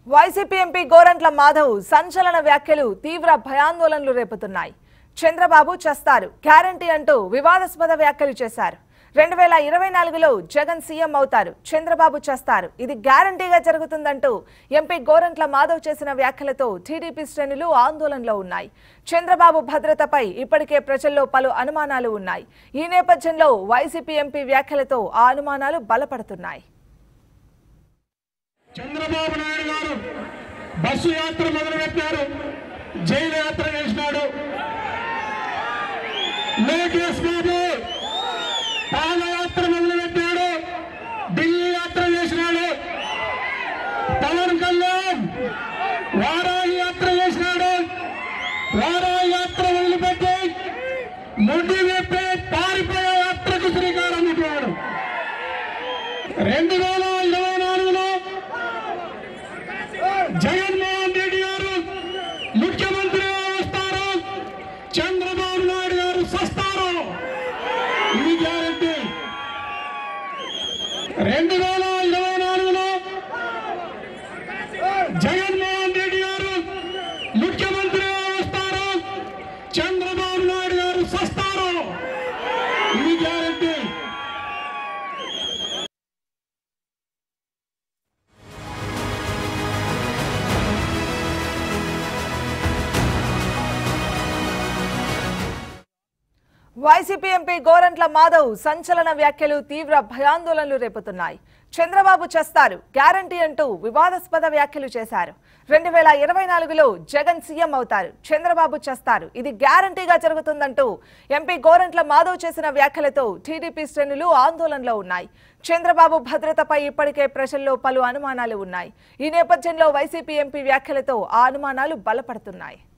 YCP MP Gorantla Madhav సంచలన వ్యాఖ్యలు తీవ్ర భయాందోళనలు రేపుతున్నాయి చంద్రబాబు చేస్తారు గ్యారంటీ అంటూ వివాదాస్పద వ్యాఖ్యలు చేశారు రెండు వేల ఇరవై నాలుగులో జగన్ సీఎం అవుతారు చంద్రబాబు చేస్తారు ఇది గ్యారంటీగా జరుగుతుందంటూ ఎంపీ గోరంట్ల మాధవ్ చేసిన వ్యాఖ్యలతో టీడీపీ శ్రేణులు ఆందోళనలో ఉన్నాయి చంద్రబాబు భద్రతపై ఇప్పటికే ప్రజల్లో పలు అనుమానాలు ఉన్నాయి ఈ నేపథ్యంలో వైసీపీ ఎంపీ వ్యాఖ్యలతో ఆ అనుమానాలు బలపడుతున్నాయి చంద్రబాబు నాయుడు గారు బస్సు యాత్ర మొదలుపెట్టారు జైలు యాత్ర చేసినాడు లోకేష్ బాబు పాదయాత్ర మొదలుపెట్టాడు ఢిల్లీ యాత్ర చేసినాడు పవన్ కళ్యాణ్ వారాహి యాత్ర చేసినాడు వారాహి యాత్ర మొదలుపెట్టి ముడ్డి విప్పి పారిపోయే యాత్రకు శ్రీకారం చుట్టాడు రెండు వేల ఇరవై నాలుగులో జగన్మోహన్ రెడ్డి గారు ముఖ్యమంత్రిగా వస్తారు చంద్రబాబు నాయుడు గారు సస్తారు ఇది గ్యారంటీ రెండు వేల ఇరవై నాలుగులో జగన్మోహన్ రెడ్డి గారు ముఖ్యమంత్రిగా వస్తారు చంద్రబాబు నాయుడు గారు సస్తారు ఇది గ్యారంటీ వైసీపీ ఎంపీ గోరంట్ల మాధవ్ సంచలన వ్యాఖ్యలు తీవ్ర భయాందోళనలు రేపుతున్నాయి చంద్రబాబు చేస్తారు గ్యారంటీ అంటూ వివాదాస్పద వ్యాఖ్యలు చేశారు రెండు వేల ఇరవై నాలుగులో జగన్ సీఎం అవుతారు చంద్రబాబు చేస్తారు ఇది గ్యారంటీగా జరుగుతుందంటూ ఎంపీ గోరంట్ల మాధవ్ చేసిన వ్యాఖ్యలతో టీడీపీ శ్రేణులు ఆందోళనలో ఉన్నాయి చంద్రబాబు భద్రతపై ఇప్పటికే ప్రజల్లో పలు అనుమానాలు ఉన్నాయి ఈ నేపథ్యంలో వైసీపీ ఎంపీ వ్యాఖ్యలతో ఆ అనుమానాలు బలపడుతున్నాయి